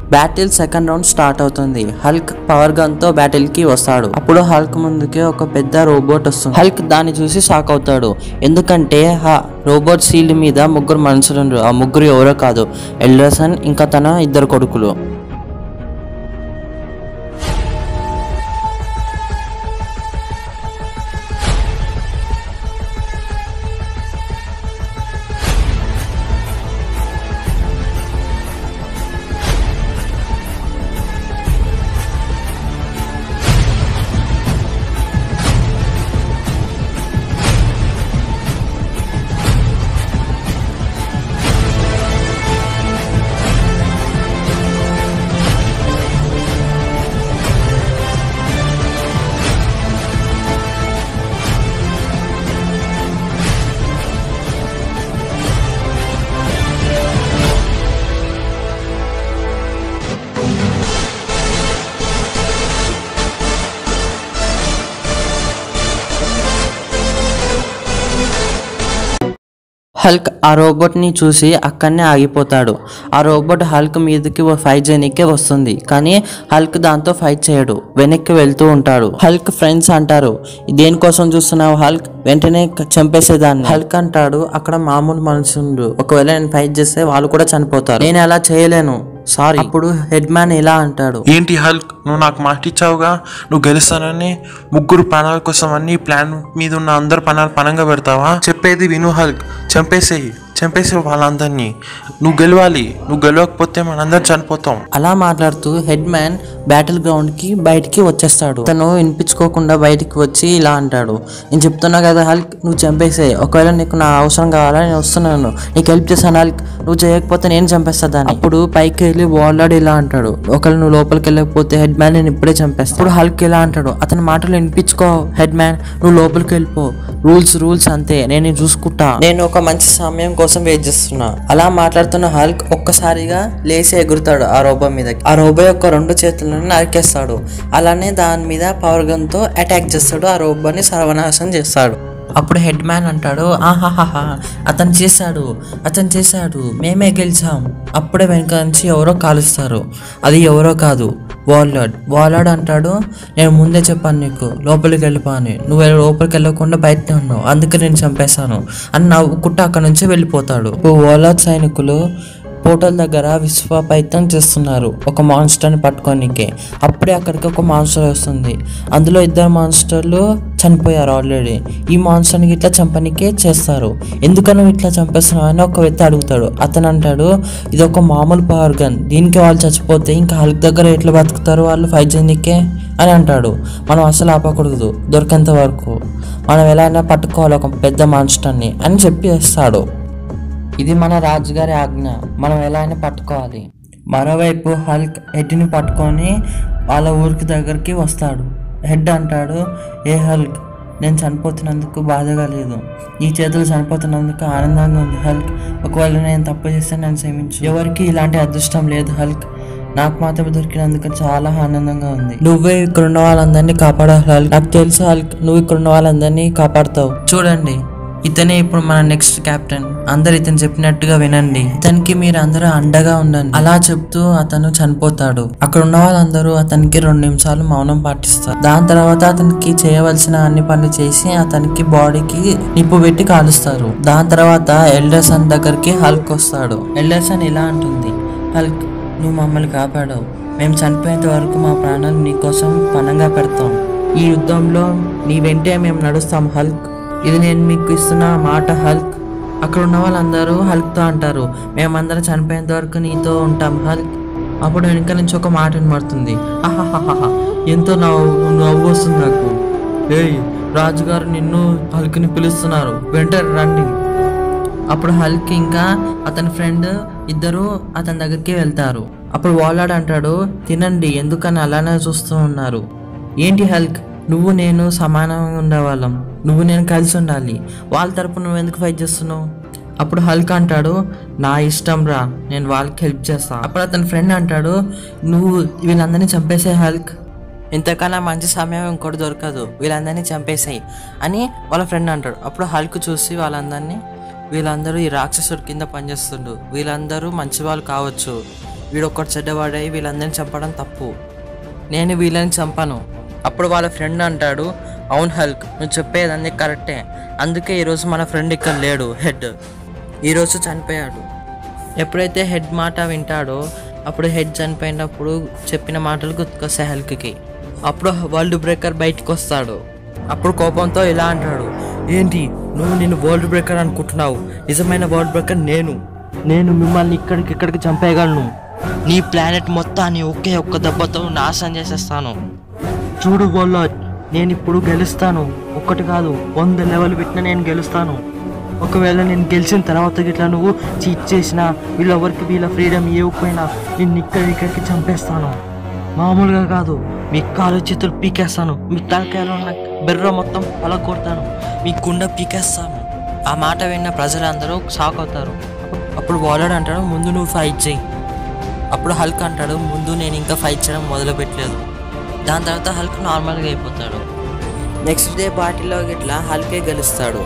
battle second round start అవుతుంది Hulk power gun తో battle కి వస్తాడు అప్పుడు హల్క్ ముందుకి ఒక పెద్ద రోబోట్ వస్తుంది హల్క్ దాన్ని చూసి షాక్ అవుతాడు ఎందుకంటే ఆ రోబోట్ సీల్డ్ మీద ముగ్గురు మనుషులు ఉన్నారు ఆ ముగ్గురు ఎవరో కాదు ఎల్డర్సన్ ఇంకా తన ఇద్దరు కొడుకులు హల్క్ ఆ రోబోట్ ని చూసి అక్కడనే ఆగిపోతాడు ఆ రోబోట్ హల్క్ మీదకి ఫైట్ చేయనీకే వస్తుంది కానీ హల్క్ దాంతో ఫైట్ చేయడు వెనక్కి వెళ్తూ ఉంటాడు హల్క్ ఫ్రెండ్స్ అంటారు దేనికోసం చూస్తున్నావు హల్క్ వెంటనే క- చంపేసేదాన్ని హల్క్ అంటాడు అక్కడ మామూలు మనుషులు ఒకవేళ నేను ఫైట్ చేస్తే వాళ్ళు కూడా చనిపోతారు నేను అలా చేయలేను సారీ అప్పుడు హెడ్ మ్యాన్ ఇలా అంటాడు ఏంటి హల్క్ నువ్వు నాకు మాట ఇచ్చావుగా నువ్వు గెలుస్తానని ముగ్గురు ప్రాణాల కోసం అన్ని ప్లాన్ మీద ఉన్న అందరు ప్రాణాలు పనంగా పెడతావా చెప్పేది విను హల్క్ చంపేసేయి చంపేసే వాళ్ళందరినీ నువ్వు గెలవాలి నువ్వు గెలవకపోతే మనందరం చనిపోతాం అలా మాట్లాడుతూ హెడ్ మ్యాన్ బ్యాటిల్ గ్రౌండ్ కి బయటికి వచ్చేస్తాడు తను వినిపించుకోకుండా బయటికి వచ్చి ఇలా అంటాడు నేను చెప్తున్నా కదా హల్క్ నువ్వు చంపేసే ఒకవేళ నీకు నా అవసరం కావాలా నేను వస్తున్నాను నీకు హెల్ప్ చేశాను హల్క్ నువ్వు చేయకపోతే నేను చంపేస్తా దాన్ని అప్పుడు పైకి వెళ్ళి వాల్లాడు ఇలా అంటాడు ఒకవేళ నువ్వు లోపలికి వెళ్ళకపోతే హెడ్ మ్యాన్ నేను ఇప్పుడే చంపేస్తాను ఇప్పుడు హల్క్ ఇలా అంటాడు అతని మాటలు వినిపించుకో హెడ్ మ్యాన్ నువ్వు లోపలికి వెళ్ళిపో రూల్స్ రూల్స్ అంతే నేను ఇది చూసుకుంటా నేను ఒక మంచి సమయం కోసం వెయిట్ చేస్తున్నా అలా మాట్లాడుతున్న హల్క్ ఒక్కసారిగా లేచి ఎగురుతాడు ఆ రోబో మీద ఆ రోబో యొక్క రెండు చేతులను నరికేస్తాడు అలానే దాని మీద పవర్ గన్ తో అటాక్ చేస్తాడు ఆ రోబోని సర్వనాశనం చేస్తాడు అప్పుడు హెడ్ మ్యాన్ అంటాడు ఆహాహాహా అతను చేశాడు అతను చేశాడు మేమే గెలిచాం అప్పుడే వెనక నుంచి ఎవరో కాలుస్తారు అది ఎవరో కాదు వాలర్డ్ వాలర్డ్ అంటాడు నేను ముందే చెప్పాను నీకు లోపలికి వెళ్ళిపో అని నువ్వు లోపలికి వెళ్ళకుండా బయటనే ఉన్నావు అందుకే నేను చంపేశాను అని నవ్వుకుంటూ అక్కడ నుంచి వెళ్ళిపోతాడు ఇప్పుడు వాలర్డ్ సైనికులు పోర్టల్ దగ్గర విశ్వపైతం చేస్తున్నారు ఒక మాన్స్టర్ని పట్టుకోనికే అప్పుడే అక్కడికి ఒక మాన్స్టర్ వస్తుంది అందులో ఇద్దరు మాన్స్టర్లు చనిపోయారు ఆల్రెడీ ఈ మాన్స్టర్ని ఇట్లా చంపనికే చేస్తారు ఎందుకని నువ్వు ఇట్లా చంపేస్తున్నావు అని ఒక వ్యక్తి అడుగుతాడు అతను అంటాడు ఇది ఒక మామూలు పవర్ గన్ దీనికి వాళ్ళు చచ్చిపోతే ఇంకా హల్క్ దగ్గర ఎట్లా బతుకుతారు వాళ్ళు ఫైట్ చేయనికే అని అంటాడు మనం అసలు ఆపకూడదు దొరికేంత వరకు మనం ఎలా అయినా పట్టుకోవాలి ఒక పెద్ద మాన్స్టర్ని అని చెప్పి వేస్తాడు ఇది మన రాజుగారి ఆజ్ఞ మనం ఎలా అయినా పట్టుకోవాలి మరోవైపు హల్క్ హెడ్ని పట్టుకొని వాళ్ళ ఊరికి దగ్గరికి వస్తాడు హెడ్ అంటాడు ఏ హల్క్ నేను చనిపోతున్నందుకు బాధగా లేదు ఈ చేతులు చనిపోతున్నందుకు ఆనందంగా ఉంది హల్క్ ఒకవేళ నేను తప్పు చేస్తే నన్ను క్షమించు ఎవరికి ఇలాంటి అదృష్టం లేదు హల్క్ నాకు మాత్రం దొరికినందుకు చాలా ఆనందంగా ఉంది నువ్వే ఇక్కడ ఉన్న వాళ్ళందరినీ కాపాడాలి హల్క్ నాకు తెలుసు హల్క్ నువ్వు ఇక్కడ ఉన్న వాళ్ళందరినీ కాపాడుతావు చూడండి ఇతనే ఇప్పుడు మన నెక్స్ట్ కెప్టెన్ అందరు ఇతను చెప్పినట్టుగా వినండి ఇతనికి మీరు అందరూ అండగా ఉండండి అలా చెప్తూ అతను చనిపోతాడు అక్కడ ఉన్న వాళ్ళందరూ అతనికి రెండు నిమిషాలు మౌనం పాటిస్తారు దాని తర్వాత అతనికి చేయవలసిన అన్ని పనులు చేసి అతనికి బాడీకి నిప్పు పెట్టి కాలుస్తారు దాని తర్వాత ఎల్డర్సన్ దగ్గరికి హల్క్ వస్తాడు ఎల్డర్సన్ ఇలా అంటుంది హల్క్ నువ్వు మమ్మల్ని కాపాడావు మేము చనిపోయేంత వరకు మా ప్రాణాలు నీకోసం పనంగా పెడతాం ఈ యుద్ధంలో నీ వెంటే మేము నడుస్తాం హల్క్ ఇది నేను మీకు ఇస్తున్న మాట హల్క్ అక్కడ ఉన్న వాళ్ళందరూ హల్క్తో అంటారు మేమందరం చనిపోయేంత వరకు నీతో ఉంటాం హల్క్ అప్పుడు వెనక నుంచి ఒక మాట వినబడుతుంది ఆహాహాహా ఎంతో నవ్వు నవ్వు వస్తుంది నాకు ఏయ్ రాజుగారు నిన్ను హల్క్ని పిలుస్తున్నారు వెంటనే రండి అప్పుడు హల్క్ ఇంకా అతని ఫ్రెండ్ ఇద్దరు అతని దగ్గరికి వెళ్తారు అప్పుడు వాలాడ్ అంటాడు తినండి ఎందుకని అలానే చూస్తూ ఉన్నారు ఏంటి హల్క్ నువ్వు నేను సమానంగా ఉండేవాళ్ళం నువ్వు నేను కలిసి ఉండాలి వాళ్ళ తరపు నువ్వు ఎందుకు ఫైట్ చేస్తున్నావు అప్పుడు హల్క్ అంటాడు నా ఇష్టం రా నేను వాళ్ళకి హెల్ప్ చేస్తా అప్పుడు అతని ఫ్రెండ్ అంటాడు నువ్వు వీళ్ళందరినీ చంపేసే హల్క్ ఇంతకన్నా మంచి సమయం ఇంకోటి దొరకదు వీళ్ళందరినీ చంపేసాయి అని వాళ్ళ ఫ్రెండ్ అంటాడు అప్పుడు హల్క్ చూసి వాళ్ళందరినీ వీళ్ళందరూ ఈ రాక్షసుడి కింద పనిచేస్తుండు వీళ్ళందరూ మంచి వాళ్ళు కావచ్చు వీడు ఒక్కటి చెడ్డవాడై వీళ్ళందరిని చంపడం తప్పు నేను వీళ్ళని చంపాను అప్పుడు వాళ్ళ ఫ్రెండ్ అంటాడు అవును హల్క్ నువ్వు చెప్పేది అన్నీ కరెక్టే అందుకే ఈరోజు మన ఫ్రెండ్ ఇక్కడ లేడు హెడ్ ఈరోజు చనిపోయాడు ఎప్పుడైతే హెడ్ మాట వింటాడో అప్పుడు హెడ్ చనిపోయినప్పుడు చెప్పిన మాటలు గుర్తుకొస్తాయి హల్క్కి అప్పుడు వరల్డ్ బ్రేకర్ బయటకు వస్తాడు అప్పుడు కోపంతో ఇలా అంటాడు ఏంటి నువ్వు నిన్ను వరల్డ్ బ్రేకర్ అనుకుంటున్నావు నిజమైన వరల్డ్ బ్రేకర్ నేను నేను మిమ్మల్ని ఇక్కడికి ఇక్కడికి చంపేయగలను నీ ప్లానెట్ మొత్తాన్ని ఒకే ఒక్క దెబ్బతో నాశనం చేసేస్తాను చూడు బోల్లో నేను ఇప్పుడు గెలుస్తాను ఒక్కటి కాదు వంద లెవెల్ పెట్టినా నేను గెలుస్తాను ఒకవేళ నేను గెలిచిన తర్వాత గిట్లా నువ్వు చీట్ చేసినా వీళ్ళెవరికి వీళ్ళ ఫ్రీడమ్ ఇవ్వకపోయినా నిన్ను ఇక్కడ ఇక్కడికి చంపేస్తాను మామూలుగా కాదు మీ కాలు చేతులు పీకేస్తాను మీ తలకాయలో ఉన్న బెర్ర మొత్తం పలగొడతాను మీ గుండె పీకేస్తాను ఆ మాట విన్న ప్రజలందరూ షాక్ అవుతారు అప్పుడు వాలర్ అంటాడు ముందు నువ్వు ఫైట్ చేయి అప్పుడు హల్క్ అంటాడు ముందు నేను ఇంకా ఫైట్ చేయడం మొదలు పెట్టలేదు దాని తర్వాత హల్క్ నార్మల్గా అయిపోతాడు నెక్స్ట్ డే పార్టీలో గిట్లా హల్కే గెలుస్తాడు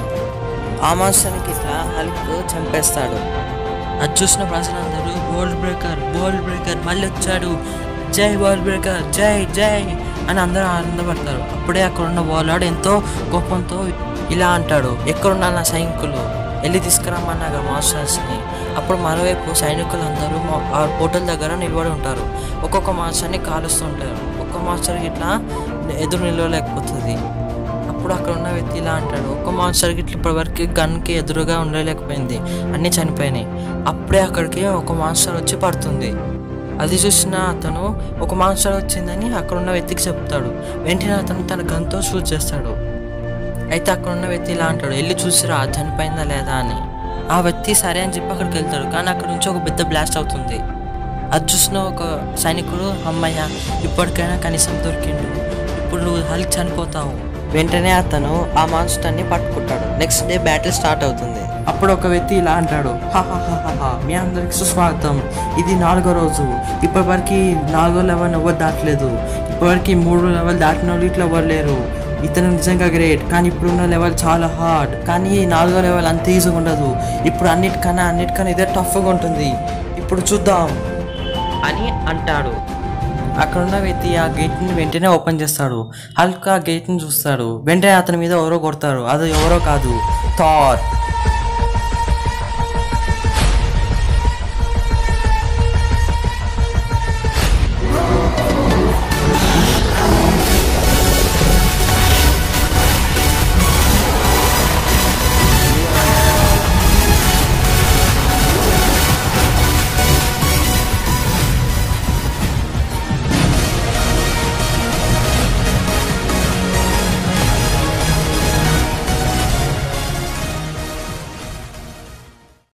ఆ మాన్స్టర్ని గిట్లా హల్క్ చంపేస్తాడు అది చూసిన ప్రజలందరూ వరల్డ్ బ్రేకర్ వరల్డ్ బ్రేకర్ మళ్ళీ వచ్చాడు జై వరల్డ్ బ్రేకర్ జై జై అని అందరూ ఆనందపడతారు అప్పుడే అక్కడ ఉన్న వాలాడు ఎంతో కోపంతో ఇలా అంటాడు ఎక్కడున్నా నా సైనికులు వెళ్ళి తీసుకురమ్మన్నాగా మాస్టర్స్ని అప్పుడు మరోవైపు సైనికులందరూ మా- ఆ హోటల్ దగ్గర నిలబడి ఉంటారు ఒక్కొక్క మాస్టర్ని కాలుస్తుంటారు ఒక్క మాస్టర్ ఇట్లా ఎదురు నిలవలేకపోతుంది అప్పుడు అక్కడ ఉన్న వ్యక్తి ఇలా అంటాడు ఒక్క మాన్స్టర్కి ఇట్లా ఇప్పటివరకు గన్కి ఎదురుగా ఉండలేకపోయింది అన్నీ చనిపోయినాయి అప్పుడే అక్కడికి ఒక మాన్స్టర్ వచ్చి పడుతుంది అది చూసిన అతను ఒక మాన్స్టర్ వచ్చిందని అక్కడ ఉన్న వ్యక్తికి చెప్తాడు వెంటనే అతను తన గన్తో షూట్ చేస్తాడు అయితే అక్కడ ఉన్న వ్యక్తి ఇలా అంటాడు వెళ్ళి చూసిరా చనిపోయిందా లేదా అని ఆ వ్యక్తి సరే అని చెప్పి అక్కడికి వెళ్తాడు కానీ అక్కడ నుంచి ఒక పెద్ద బ్లాస్ట్ అవుతుంది అది చూసిన ఒక సైనికుడు అమ్మయ్య ఇప్పటికైనా కనీసం దొరికిండు ఇప్పుడు నువ్వు హల్క్ చనిపోతావు వెంటనే అతను ఆ మాన్స్టర్ని పట్టుకుంటాడు నెక్స్ట్ డే బ్యాటిల్ స్టార్ట్ అవుతుంది అప్పుడు ఒక వ్యక్తి ఇలా అంటాడు "హాహాహాహా, మీ అందరికి సుస్వాగతం ఇది నాలుగో రోజు ఇప్పటివరకు నాలుగో లెవెల్ ఎవరు దాటలేదు ఇప్పటివరకు మూడు లెవెల్ దాటిన వాళ్ళు ఇట్లా ఎవరు లేరు ఇతను నిజంగా గ్రేట్ కానీ ఇప్పుడున్న లెవెల్ చాలా హార్డ్ కానీ ఈ నాలుగో లెవెల్ అంత ఈజీగా ఉండదు ఇప్పుడు అన్నిటికన్నా అన్నిటికన్నా ఇదే టఫ్గా ఉంటుంది ఇప్పుడు చూద్దాం అని అంటాడు అక్కడున్న వ్యక్తి ఆ గేట్ని వెంటనే ఓపెన్ చేస్తాడు హల్క్ ఆ గేట్ని చూస్తాడు వెంటనే అతని మీద ఎవరో కొడతారు అది ఎవరో కాదు థార్